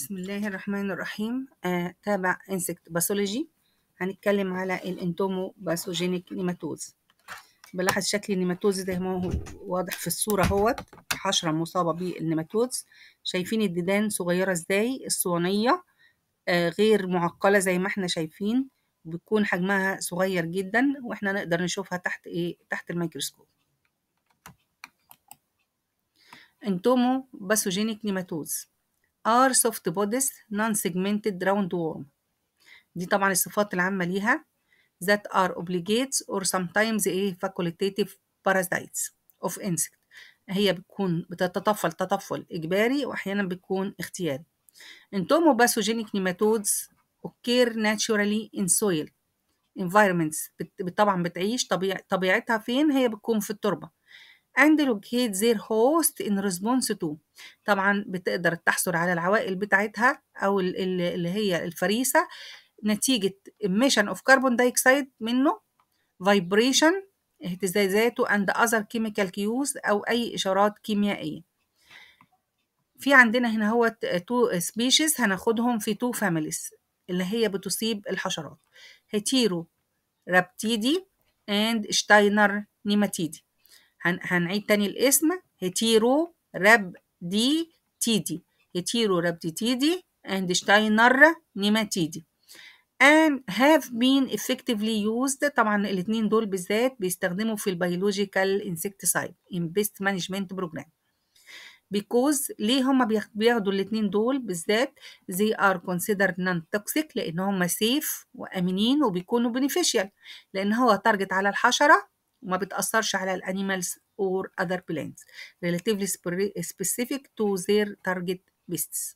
بسم الله الرحمن الرحيم آه، تابع انسكت باثولوجي هنتكلم على الانتومو باثوجينيك نيماتوز بلاحظ شكل النيماتوز زي ما هو واضح في الصورة اهوت حشرة مصابة بالنيماتوز شايفين الديدان صغيرة ازاي الصوانية آه، غير معقلة زي ما احنا شايفين بيكون حجمها صغير جدا واحنا نقدر نشوفها تحت ايه تحت الميكروسكوب انتومو باثوجينيك نيماتوز are soft bodies non-segmented roundworm دي طبعا الصفات العامة ليها that are obligates or sometimes a facultative parasites of insect هي بتكون بتتطفل تطفل إجباري وأحيانا بتكون اختياري entomopathogenic nematodes occur naturally in soil environments بت- طبعا بتعيش طبيع طبيعتها فين هي بتكون في التربة and locate their host in response to طبعا بتقدر تحصل على العوائل بتاعتها او ال- ال- اللي هي الفريسه نتيجه emission of carbon dioxide منه vibration اهتزازاته and other chemical cues او اي اشارات كيميائيه في عندنا هنا هو تو سبيشيز هناخدهم في تو فاميليز اللي هي بتصيب الحشرات هيتيرو رابتيدي اند شتاينر نيماتيدي هن... هنعيد تاني الاسم هيتيرو راب دي تيدي هيتيرو راب دي تيدي and شتاينر نيماتيدي and have been effectively used طبعا الاثنين دول بالذات بيستخدموا في البيولوجيكال insecticide in pest management program because ليه هما بياخ- بياخدوا الاثنين دول بالذات they are considered non-toxic لأن هما safe وآمنين وبيكونوا beneficial لأن هو تارجت على الحشرة وما بتأثرش على الانيمالز or other plants relatively spre- specific to their target pests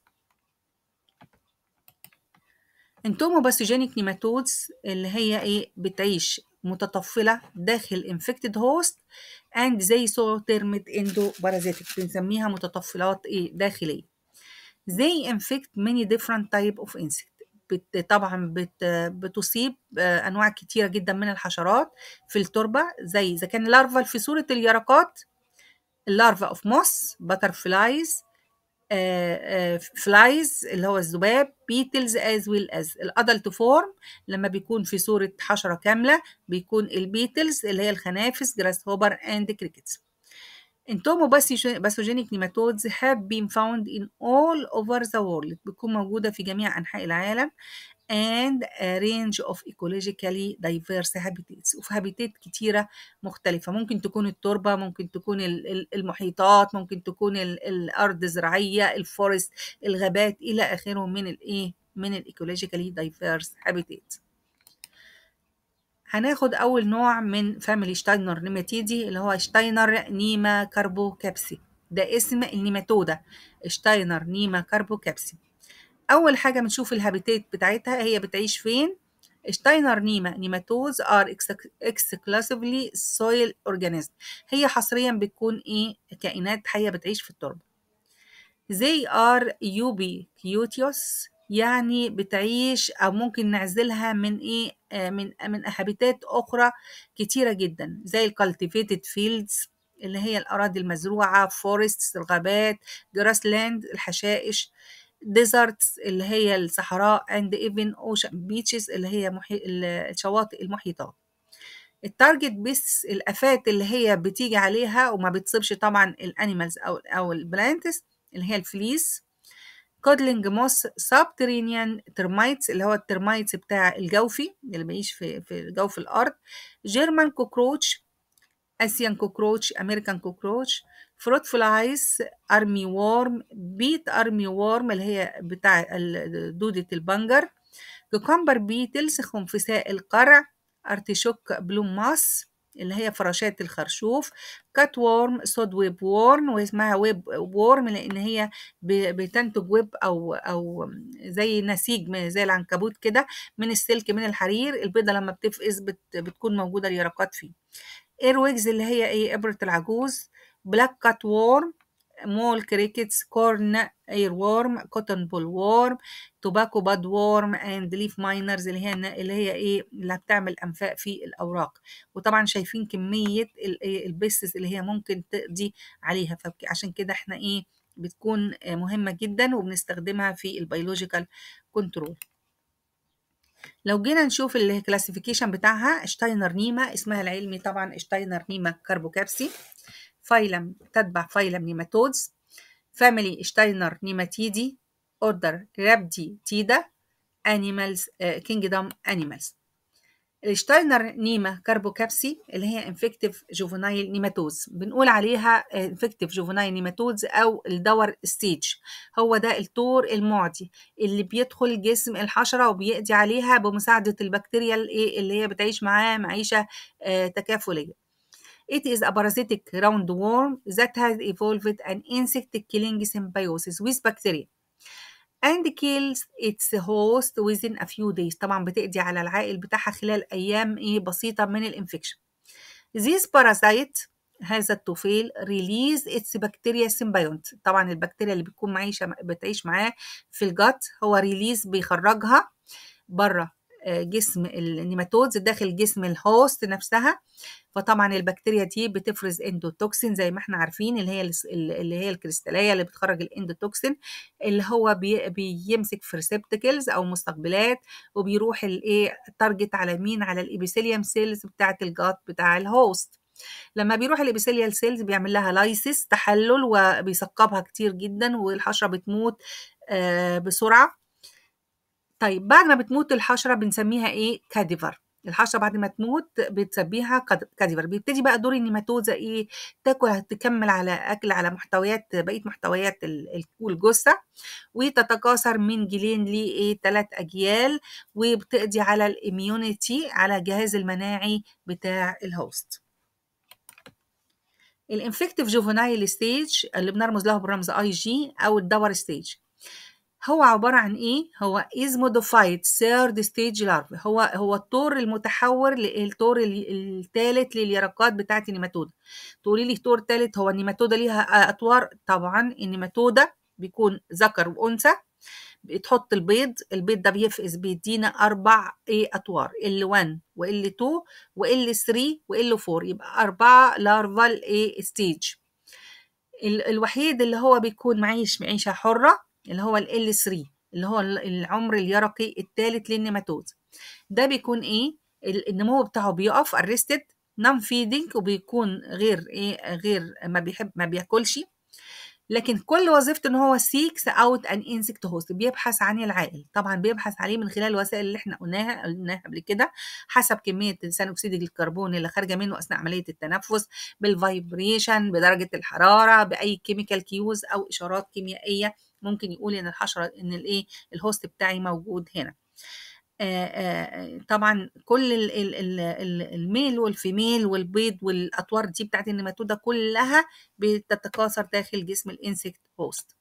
انتوموباثوجينيك نيماتودز اللي هي ايه بتعيش متطفلة داخل infected host and they so termed endoparasitic بنسميها متطفلات ايه داخلية they infect many different type of insect بت طبعا بت بتصيب آه، انواع كتيره جدا من الحشرات في التربه زي اذا كان لارفال في صوره اليرقات اللارفا اوف موس باتر فلايز فلايز اللي هو الذباب بيتلز از ويل از الادلت فورم لما بيكون في صوره حشره كامله بيكون البيتلز اللي هي الخنافس جراس هوبر اند كريكتس Entomopathogenic nematodes have been found in all over the world بتكون موجودة في جميع أنحاء العالم and a range of ecologically diverse habitats وفي هابيتات كتيرة مختلفة ممكن تكون التربة ممكن تكون ال- ال- المحيطات ممكن تكون ال- الأرض الزراعية الفورست الغابات إلى آخره من الإيه من الايكولوجيكالي دايفيرس هابيتات هناخد أول نوع من فاميلي شتاينر نيماتيدي اللي هو شتاينر نيما كاربوكابسي ده اسم النيماتودا شتاينر نيما كاربوكابسي أول حاجة بنشوف الهابيتات بتاعتها هي بتعيش فين شتاينر نيما نيماتوز ار exclusively soil organism هي حصريا بتكون ايه كائنات حية بتعيش في التربة they are ubiquitous يعني بتعيش او ممكن نعزلها من ايه آه، من من هابيتات اخرى كتيره جدا زي الكالتيفيتد فيلدز اللي هي الاراضي المزروعه فورستس الغابات جراس لاند الحشائش ديزرتس اللي هي الصحراء اند ايفن اوشن بيتشز اللي هي محي... الشواطئ المحيطات التارجت بيس الافات اللي هي بتيجي عليها وما بتصيبش طبعا الانيمالز او او البلانتس اللي هي الفليس كودلينج موس سبترينيان ترمايتس اللي هو الترمايتس بتاع الجوفي اللي بيعيش في في جوف الارض جيرمان كوكروتش اسيان كوكروتش امريكان كوكروتش فروت فلايز ارمي وورم بيت ارمي وورم اللي هي بتاع ال- دودة البنجر كوكمبر بيتلز خنفساء القرع ارتشوك بلوم ماس اللي هي فراشات الخرشوف كات وورم سود ويب وورم واسمها ويب وورم لان هي ب- بتنتج ويب او او زي نسيج من- زي العنكبوت كده من السلك من الحرير البيضه لما بتفقس بت بتكون موجوده اليرقات فيه ايرويجز اللي هي ايه ابره العجوز بلاك كات وورم مول كريكتس كورن اير وورم كوتن بول وورم توباكو باد وورم اند ليف ماينرز اللي هي اللي هي ايه اللي بتعمل انفاق في الاوراق وطبعا شايفين كميه ال- إيه البيسز اللي هي ممكن تقضي عليها فعشان كده احنا ايه بتكون مهمة جدا وبنستخدمها في البيولوجيكال كنترول لو جينا نشوف الكلاسيفيكيشن بتاعها شتاينر نيما اسمها العلمي طبعا شتاينر نيما كاربوكابسي فايلم تتبع فايلم نيماتودز فاميلي شتاينر نيماتيدي اوردر رابدي تيدا انيمالز كينجدم انيمالز الشتاينر نيما كاربوكابسي اللي هي انفكتيف جوفنايل نيماتوز بنقول عليها انفكتيف جوفنايل نيماتوز او الدور ستيج هو ده الطور المعدي اللي بيدخل جسم الحشره وبيقضي عليها بمساعده البكتيريا اللي هي بتعيش معاه معيشه تكافليه It is a parasitic roundworm that has evolved an insect-killing symbiosis with bacteria and kills its host within a few days طبعا بتقضي على العائل بتاعها خلال أيام إيه بسيطة من الانفكشن This parasite هذا الطفيل release its bacteria symbiont طبعا البكتيريا اللي بتكون معيشة بتعيش معاه في الجت هو ريليز بيخرجها بره جسم النيماتودز داخل جسم الهوست نفسها فطبعا البكتيريا دي بتفرز اندوتوكسين زي ما احنا عارفين اللي هي اللي هي الكريستاليه اللي بتخرج الاندوتوكسين اللي هو بي بيمسك في ريسبتكلز او مستقبلات وبيروح الايه تارجت على مين على الابيثيليوم سيلز بتاعه الجات بتاع الهوست لما بيروح الابيثيليال سيلز بيعمل لها لايسيس تحلل وبيثقبها كتير جدا والحشره بتموت آه بسرعه طيب بعد ما بتموت الحشره بنسميها ايه كاديفر الحشره بعد ما تموت بتسميها كاديفر بيبتدي بقى دور النيماتوزا ايه تاكل تكمل على اكل على محتويات بقيه محتويات الجثه وتتكاثر من جيلين لايه ثلاث اجيال وبتقضي على الاميونيتي على الجهاز المناعي بتاع الهوست الانفكتيف جوفنايل ستيج اللي بنرمز له بالرمز اي جي او الدور ستيج هو عبارة عن إيه؟ هو is modified third stage larva هو هو الطور المتحور للطور الثالث لليرقات بتاعة النيماتودا تقولي لي طور ثالث هو النيماتودا ليها أطوار طبعا النيماتودا بيكون ذكر وأنثى بتحط البيض البيض ده بيفقس بيدينا أربع إيه أطوار ال1 وال2 وال3 وال4 يبقى أربعة لارفال إيه ستيج الوحيد اللي هو بيكون معيش معيشة حرة اللي هو ال L3 اللي هو العمر اليرقي الثالث للنيماتود ده بيكون ايه النمو بتاعه بيقف arrested نون فيدنج وبيكون غير ايه غير ما بيحب ما بياكلش لكن كل وظيفته ان هو سيكس اوت ان انسكت هوست بيبحث عن العائل طبعا بيبحث عليه من خلال الوسائل اللي احنا قلناها قلناها قبل كده حسب كميه ثاني اكسيد الكربون اللي خارجه منه اثناء عمليه التنفس بالفايبريشن بدرجه الحراره باي كيميكال كيوز او اشارات كيميائيه ممكن يقول ان الحشره ان الايه الهوست بتاعي موجود هنا آآ آآ طبعا كل ال ال ال ال الميل والفيميل والبيض والاطوار دي بتاعت النيماتودا كلها بتتكاثر داخل جسم الانسكت هوست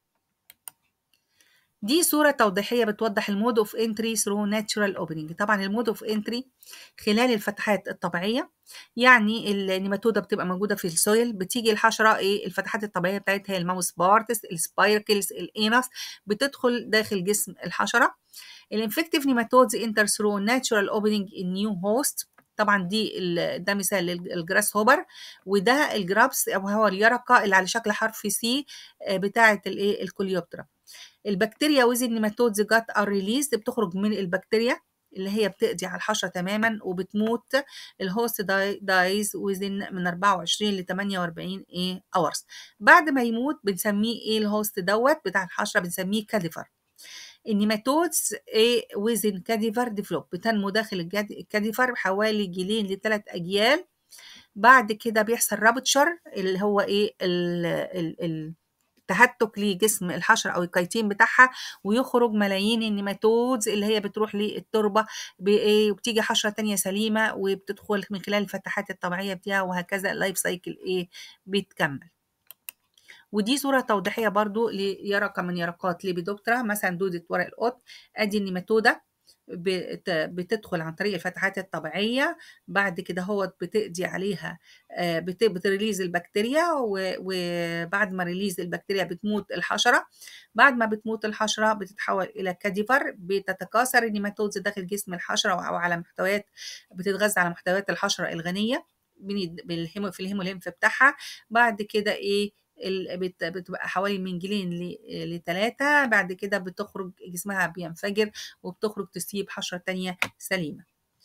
دي صورة توضيحية بتوضح المود اوف انتري ثرو ناتشورال اوبننج طبعا المود اوف انتري خلال الفتحات الطبيعية يعني النيماتودا بتبقى موجودة في السويل بتيجي الحشرة ايه الفتحات الطبيعية بتاعتها الماوس بارتس السبايركلز الانس بتدخل داخل جسم الحشرة الانفكتيف نيماتودز انتر ثرو ناتشورال اوبننج ان نيو هوست طبعا دي ده مثال للجراس هوبر وده الجرابس او هو اليرقه اللي على شكل حرف سي بتاعه الايه الكوليوبترا البكتيريا ويز النيماتودز جات ار ريليز بتخرج من البكتيريا اللي هي بتقضي على الحشره تماما وبتموت الهوست داي دايز ويزن من 24 ل 48 ايه اورز بعد ما يموت بنسميه ايه الهوست دوت بتاع الحشره بنسميه كاديفر النيماتودز ايه ويزن كاديفر ديفلوب بتنمو داخل الكاديفر حوالي جيلين لثلاث اجيال بعد كده بيحصل رابتشر اللي هو ايه ال ال ال تهتك لجسم الحشرة أو الكيتين بتاعها ويخرج ملايين النيماتودز اللي هي بتروح للتربة وبتيجي حشرة تانية سليمة وبتدخل من خلال الفتحات الطبيعية بتاعها وهكذا اللايف سايكل إيه بيتكمل ودي صورة توضيحية برضو ليرقة من يرقات ليبيدوبترا مثلا دودة ورق القط ادي النيماتودة بتدخل عن طريق الفتحات الطبيعية بعد كده هو بتقضي عليها بتريليز البكتيريا وبعد ما ريليز البكتيريا بتموت الحشرة بعد ما بتموت الحشرة بتتحول إلى كاديفر بتتكاثر النيماتودز داخل جسم الحشرة أو على محتويات بتتغذى على محتويات الحشرة الغنية في الهيموليمف بتاعها بعد كده إيه ال- بت- بتبقى حوالي من جيلين ل- لتلاتة بعد كده بتخرج جسمها بينفجر وبتخرج تسيب حشرة تانية سليمة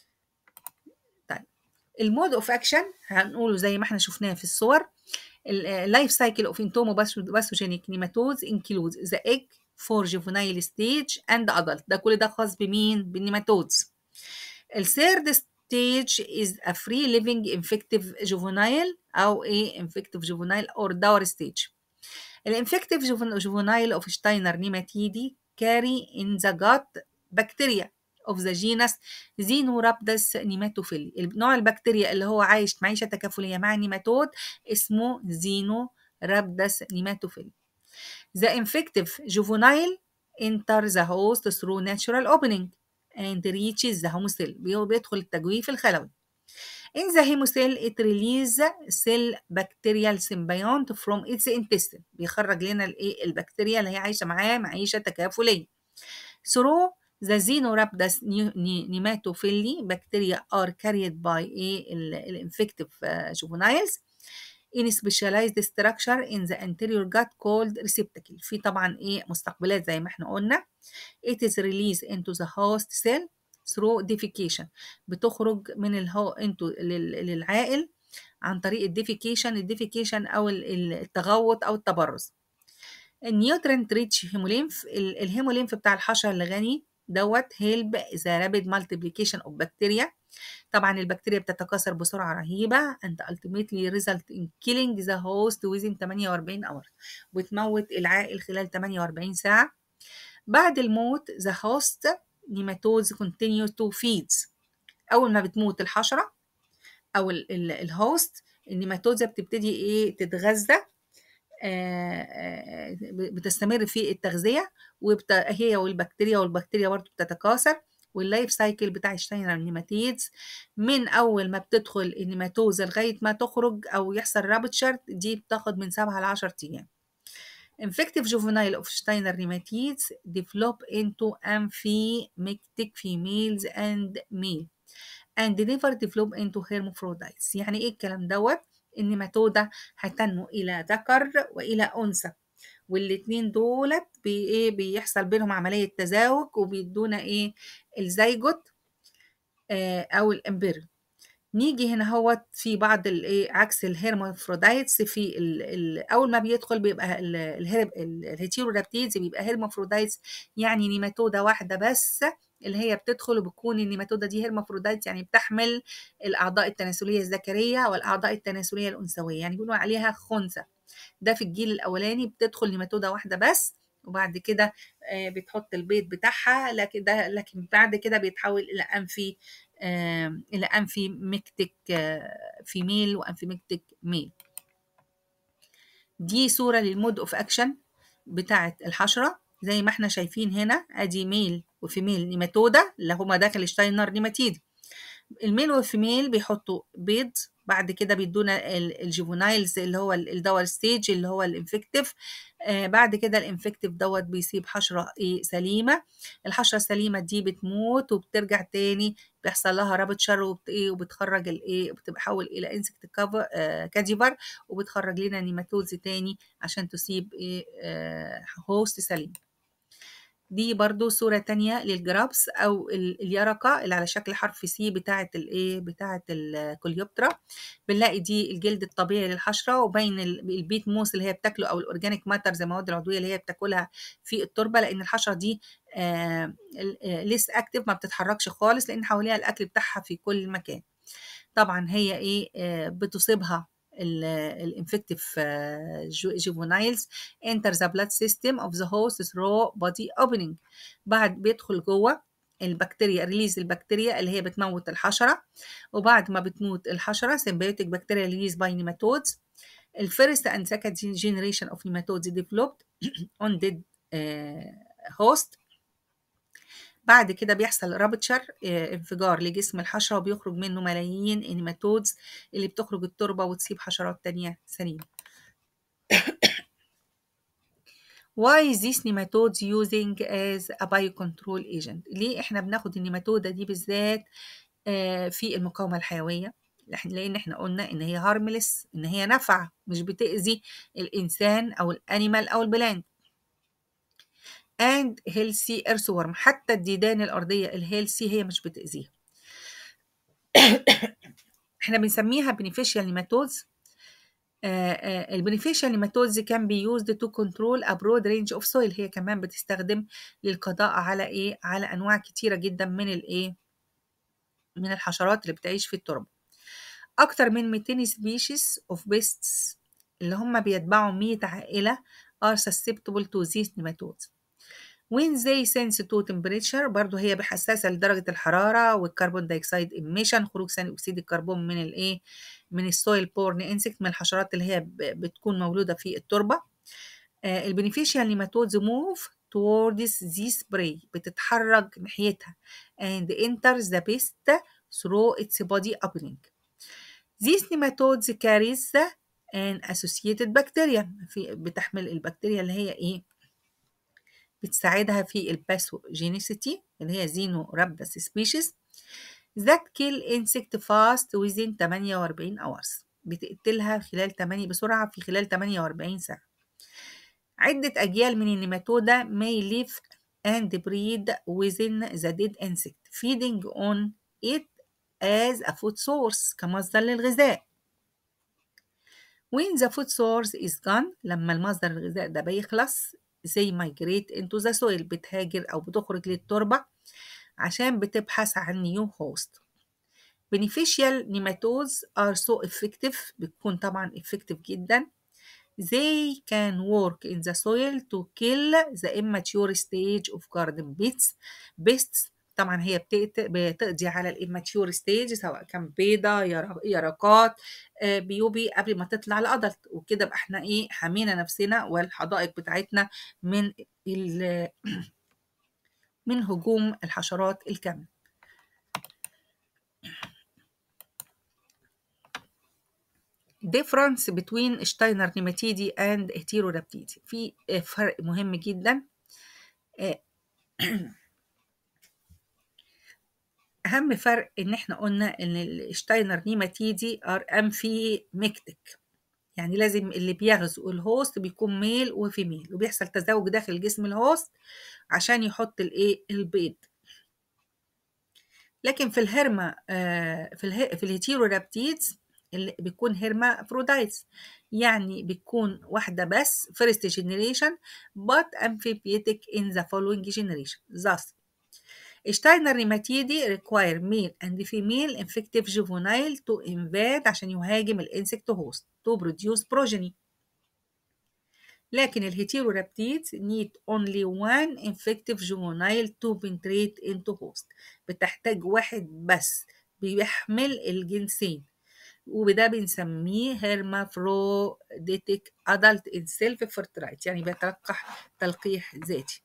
طيب المود اوف اكشن هنقوله زي ما احنا شفناه في الصور اللايف سايكل اوف انتوموباثوجينيك نيماتودز انكلودز ذا ايج فور juvenile ستيج اند adult ده كل ده خاص بمين بالنيماتودز الثيرد ستيج is a free living infective juvenile او ايه infective juvenile or dour stage الانفكتيف juvenile of Steiner nematidi carry in the gut bacteria of the genus Xenorhabdus nematophili النوع البكتيريا اللي هو عايش معيشة تكافلية مع النيماتود اسمه Xenorhabdus nematophili The infective juvenile enter the host through natural opening and reaches the hemocell بي- بيدخل التجويف الخلوي In the hemocell it release cell bacterial symbiont from its intestine بيخرج لنا الايه البكتيريا اللي هي عايشة معاه معيشة تكافلية through the Xenorhabdus nematophili bacteria are carried by ايه الانفكتيف juveniles in specialized structure in the anterior gut called receptacle في طبعا ايه مستقبلات زي ما احنا قلنا it is released into the host cell through defecation بتخرج من الهو انتو لل- للعائل عن طريق الديفيكيشن الديفيكيشن او ال- ال- التغوط او التبرز النيوترنت ريتش هيمولينف ال- الهيمولينف بتاع الحشرة اللي غني دوت هيلب ذا رابيد مالتيبليكيشن اوف بكتيريا طبعا البكتيريا بتتكاثر بسرعة رهيبة and ultimately result in killing the host within 48 hour وتموت العائل خلال 48 ساعة بعد الموت the host nematodes continue to feed أول ما بتموت الحشرة أو ال- ال- الهوست النيماتودز بتبتدي إيه تتغذى آه، آه، بتستمر في التغذية وبت... هي والبكتيريا والبكتيريا برضه بتتكاثر واللايف سايكل بتاع شتاينر النيماتيدز من أول ما بتدخل النيماتوزة لغاية ما تخرج أو يحصل رابتشر دي بتاخد من 7 ل 10 أيام. Infective juvenile of Steiner nematides develop into amphimictic females and male and never develop into hermaphrodites يعني ايه الكلام دوت النيماتودا هتنمو الى ذكر والى انثى والاتنين دولت بي ايه بيحصل بينهم عملية تزاوج وبيدونا ايه الزيجوت آه او الامبير نيجي هنا هو في بعض الايه عكس الهيرمافرودايتس في ال ال اول ما بيدخل بيبقى ال- الهيرب ال- الهيتيرورابتيدز بيبقى هيرمافرودايتس يعني نيماتودا واحده بس اللي هي بتدخل وبتكون النيماتودا دي هيرمافرودايتس يعني بتحمل الاعضاء التناسليه الذكريه والاعضاء التناسليه الانثويه يعني بيقولوا عليها خنثى ده في الجيل الاولاني بتدخل نيماتودا واحده بس وبعد كده آه، بتحط البيض بتاعها لكن ده لكن بعد كده بيتحول الى انفي آه، الى انفي ميكتيك فيميل وانفي ميكتيك ميل دي صورة للمود اوف اكشن بتاعة الحشرة زي ما احنا شايفين هنا ادي ميل وفيميل نيماتودا اللي هما داخل شتاينر نيماتيد الميل والفيميل بيحطوا بيض بعد كده بيدونا ال- الجيفونايلز اللي هو ال- الدور ستيج اللي هو الانفكتيف آه بعد كده الانفكتيف دوت بيسيب حشرة ايه سليمة الحشرة السليمة دي بتموت وبترجع تاني بيحصل لها رابتشر وبت ايه وبتخرج الايه بتتحول الى انسكت كاديفر وبتخرج لنا نيماتودز تاني عشان تسيب ايه آه هوست سليم دي برضو صورة تانية للجرابس أو ال- اليرقة اللي على شكل حرف سي بتاعة الإيه بتاعة الكوليوبترا بنلاقي دي الجلد الطبيعي للحشرة وبين ال- البيت موس اللي هي بتاكله أو الأورجانيك ماتر زي المواد العضوية اللي هي بتاكلها في التربة لأن الحشرة دي ليس أكتف ما بتتحركش خالص لأن حواليها الأكل بتاعها في كل مكان طبعا هي إيه آه، بتصيبها الانفكتيف جيفونايلز enter the blood system of the host through body opening بعد بيدخل جوه البكتيريا ريليز البكتيريا اللي هي بتموت الحشرة وبعد ما بتموت الحشرة symbiotic bacteria released by nematodes الفيرست and second generation of nematodes developed on dead uh, host بعد كده بيحصل رابتشر انفجار لجسم الحشرة وبيخرج منه ملايين النيماتودز اللي بتخرج التربة وتسيب حشرات تانية سليمة. Why is this nematodes using as a biocontrol agent؟ ليه احنا بناخد النيماتودة دي بالذات آه، في المقاومة الحيوية لان احنا قلنا ان هي هارملس ان هي نافعه مش بتاذي الانسان او الانيمال او البلان and healthy earthworm حتى الديدان الارضيه الهيلثي هي مش بتاذيها احنا بنسميها beneficial nematodes البنفيشال نيماتودز كان بي used to control a broad range of soil هي كمان بتستخدم للقضاء على ايه على انواع كتيره جدا من الايه من الحشرات اللي بتعيش في التربه اكتر من 200 species of pests اللي هم بيتبعوا 100 عائله are susceptible to these nematodes when they sense to temperature برضو هي حساسة لدرجة الحرارة والكربون دايوكسيد emission خروج ثاني أكسيد الكربون من الإيه من السويل بورن انسكت من الحشرات اللي هي بتكون مولودة في التربة البنفيشيال نيماتودز موف towards this prey بتتحرك ناحيتها and enters the pest through its body opening these nematodes carries an associated bacteria في بتحمل البكتيريا اللي هي ايه بتساعدها في الباثوجينيسيتي اللي هي زينو رابدس سبيشيز that kill insect fast within 48 hours بتقتلها خلال 8 بسرعة في خلال 48 ساعة عدة أجيال من النيماتودا may live and breed within the dead insect feeding on it as a food source كمصدر للغذاء when the food source is gone لما المصدر الغذاء ده بيخلص زي migrate into the soil بتهاجر أو بتخرج للتربة عشان بتبحث عن new host beneficial nematodes are so effective بتكون طبعا effective جدا they can work in the soil to kill the immature stage of garden pests pests طبعا هي بتقضي على الاماتيور ستيج سواء كان بيضة يرقات بيوبي قبل ما تطلع الادلت وكده بقى احنا ايه حمينا نفسنا والحدائق بتاعتنا من من هجوم الحشرات الكاملة difference between Steiner nematidi and heterorhabdidi في فرق مهم جدا أهم فرق إن إحنا قلنا إن الشتاينر نيماتيدي ار أمفيميكتك يعني لازم اللي بيغزو الهوست بيكون ميل وفيميل وبيحصل تزاوج داخل جسم الهوست عشان يحط الايه البيض لكن في الهرما آه في اله في الهيتيرورابتيدز اللي بيكون هرما افرودايتس يعني بتكون واحدة بس first generation but amphibiatic in the following generation thus Steiner nematidi require male and female infective juvenile to invade عشان يهاجم الانسكت هوست to produce progeny لكن الهيتيرورابتيدز need only one infective juvenile to penetrate into host بتحتاج واحد بس بيحمل الجنسين وبده بنسميه hermaphroditic adult in self fertilized يعني بيتلقح تلقيح ذاتي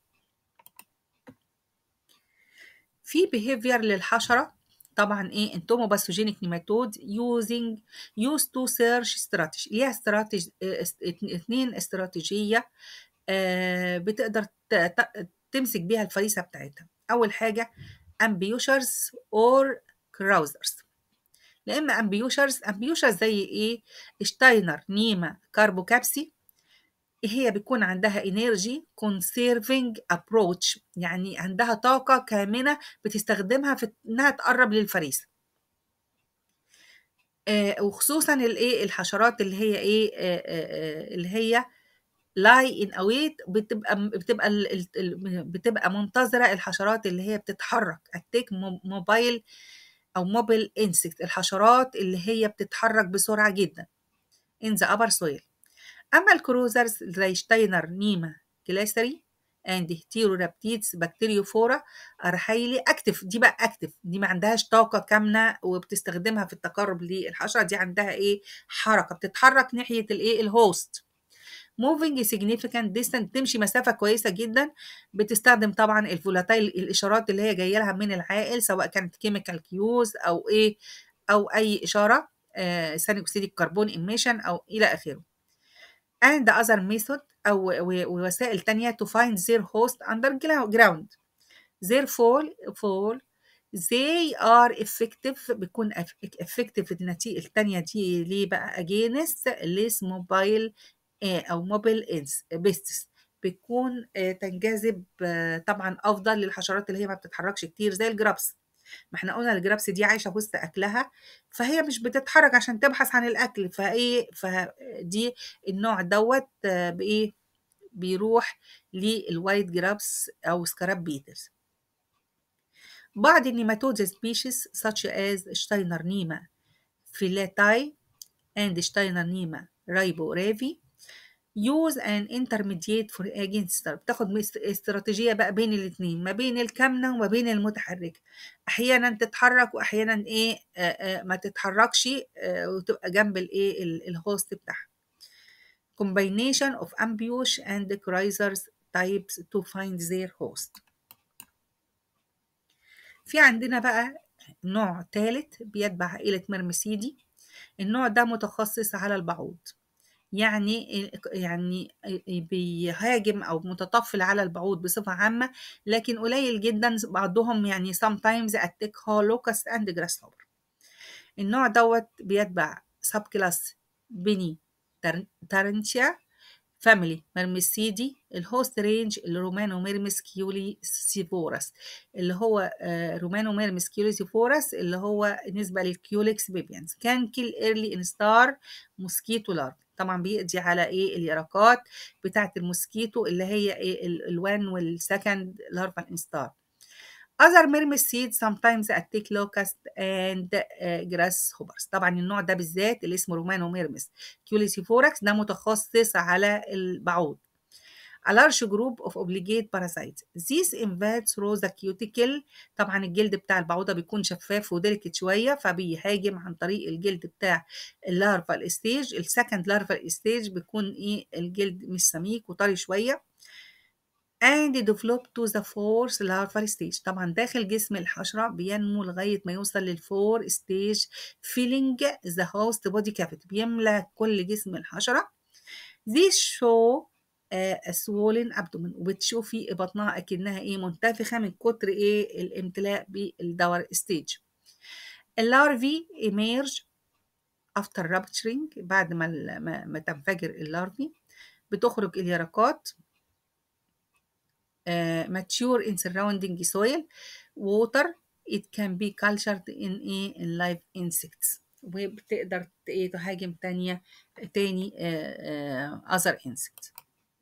في behavior للحشرة طبعا ايه انتوموباثوجينيك نيماتود using use to search strategy ليها استراتيج اتنين استراتيجية آه بتقدر تمسك بيها الفريسة بتاعتها أول حاجة ambushers or carousers يا إما ambushers ambushers زي إيه شتاينر نيما كاربوكابسي هي بيكون عندها energy conserving approach يعني عندها طاقة كامنة بتستخدمها في إنها تقرب للفريسة آه وخصوصا الايه الحشرات اللي هي ايه آه آه اللي هي لاي ان اويت بتبقى بتبقى ال ال بتبقى منتظره الحشرات اللي هي بتتحرك اتيك موبايل او موبيل انسكت الحشرات اللي هي بتتحرك بسرعه جدا in the upper soil أما الكروزرز زي شتاينر نيما كلاسري and هيتيرورابتيدز بكتيريوفورا are highly active دي بقى active دي ما عندهاش طاقة كامنة وبتستخدمها في التقرب للحشرة دي عندها ايه حركة بتتحرك ناحية الايه الهوست moving significant distance تمشي مسافة كويسة جدا بتستخدم طبعا الفولاتايل الإشارات اللي هي جاية لها من العائل سواء كانت كيميكال كيوز أو إيه أو أي إشارة آه ثاني أكسيد الكربون إميشن أو إلى آخره and the other method أو ووسائل تانية to find their host underground therefore fall they are effective بيكون effective النتيجة التانية دي ليه بقى against less mobile أو mobile pests بتكون تنجذب طبعا أفضل للحشرات اللي هي ما بتتحركش كتير زي الجرابس ما احنا قلنا الجرابس دي عايشة وسط أكلها فهي مش بتتحرك عشان تبحث عن الأكل فإيه فدي النوع دوت بإيه بيروح للوايت جرابس أو سكراب بيترز بعض النيماتود species such as Steiner Nema fileti and Steiner Nema raiboravi use an intermediate for against بتاخد استراتيجية بقى بين الاتنين ما بين الكامنة وما بين المتحرك أحيانا تتحرك وأحيانا إيه آآ آآ ما تتحركش وتبقى جنب الإيه الهوست بتاعها combination of ambush and cruisers types to find their host في عندنا بقى نوع ثالث بيتبع عائلة مرمسيدي النوع ده متخصص على البعوض يعني يعني بيهاجم او متطفل على البعوض بصفه عامه لكن قليل جدا بعضهم يعني sometimes attack locust and grasshopper النوع دوت بيتبع سب كلاس بني تارنتيا فاميلي مرمسيدي الهوست رينج الرومانو ميرمس كيولي سيفورس اللي هو رومانو ميرمس كيولي سيفورس اللي هو نسبة للكيوليكس بيبيانز كان كيل ايرلي ان ستار موسكيتو لارف طبعا بيقضي على ايه اليرقات بتاعه الموسكيتو اللي هي ايه الوان والسكند لارفال انستار Other myrmecids sometimes attack locust and uh, grasshoppers. طبعا النوع ده بالذات اللي اسمه رومانو ميرمس كيوليسيفوركس ده متخصص على البعوض. A large group of obligate parasites. These invade through the cuticle. طبعا الجلد بتاع البعوضة بيكون شفاف وديلكت شوية فبيهاجم عن طريق الجلد بتاع اللارفال ستيج. السكند لارفال ستيج بيكون ايه الجلد مش سميك وطري شوية. and develop to the fourth larval stage طبعا داخل جسم الحشرة بينمو لغاية ما يوصل للفور stage filling the host body cavity بيملى كل جسم الحشرة these show a swollen abdomen وبتشوفي بطنها أكنها إيه منتفخة من كتر إيه الامتلاء بالدور stage اللارفي emerge after rupturing بعد ما ما, ما تنفجر اللارفي بتخرج اليرقات Uh, mature in surrounding soil water it can be cultured in a in live insects وبتقدر تهاجم تانية تاني uh, uh, other insects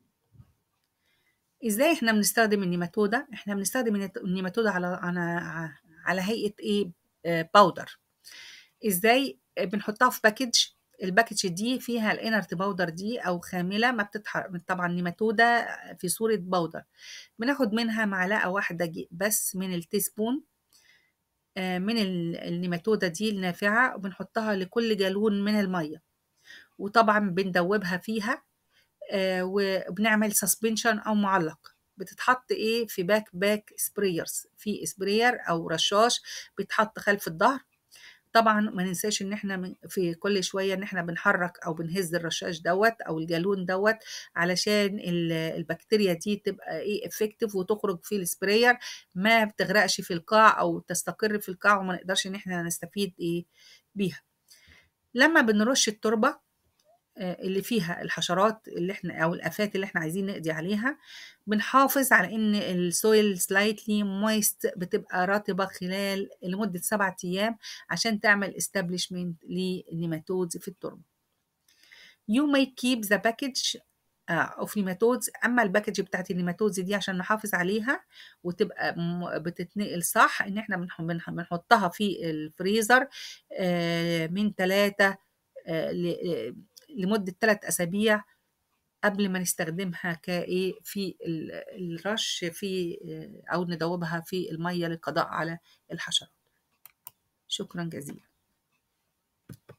ازاي احنا بنستخدم النيماتودا احنا بنستخدم النيماتودا على على على هيئه ايه باودر ازاي بنحطها في باكج الباكج دي فيها الانرت باودر دي او خامله ما بتتحرك طبعا نيماتودا في صوره باودر بناخد منها معلقه واحده بس من التيسبون من النيماتودا دي النافعه وبنحطها لكل جالون من الميه وطبعا بندوبها فيها وبنعمل سسبنشن او معلق بتتحط ايه في باك باك سبريرز في سبرير او رشاش بيتحط خلف الظهر طبعا ما ننساش ان احنا في كل شويه ان احنا بنحرك او بنهز الرشاش دوت او الجالون دوت علشان البكتيريا دي تبقى ايه افكتيف وتخرج في السبراير ما بتغرقش في القاع او تستقر في القاع وما نقدرش ان احنا نستفيد ايه بيها لما بنرش التربه اللي فيها الحشرات اللي احنا او الافات اللي احنا عايزين نقضي عليها بنحافظ على ان السويل سلايتلي مويست بتبقى رطبه خلال لمده سبعة ايام عشان تعمل استابليشمنت للنيماتودز في التربه You may keep the package اوف نيماتودز اما الباكج بتاعت النيماتودز دي عشان نحافظ عليها وتبقى بتتنقل صح ان احنا بنحطها في الفريزر من ثلاثة لمدة ثلاث أسابيع قبل ما نستخدمها كإيه في الرش في أو ندوبها في المية للقضاء على الحشرات شكرا جزيلا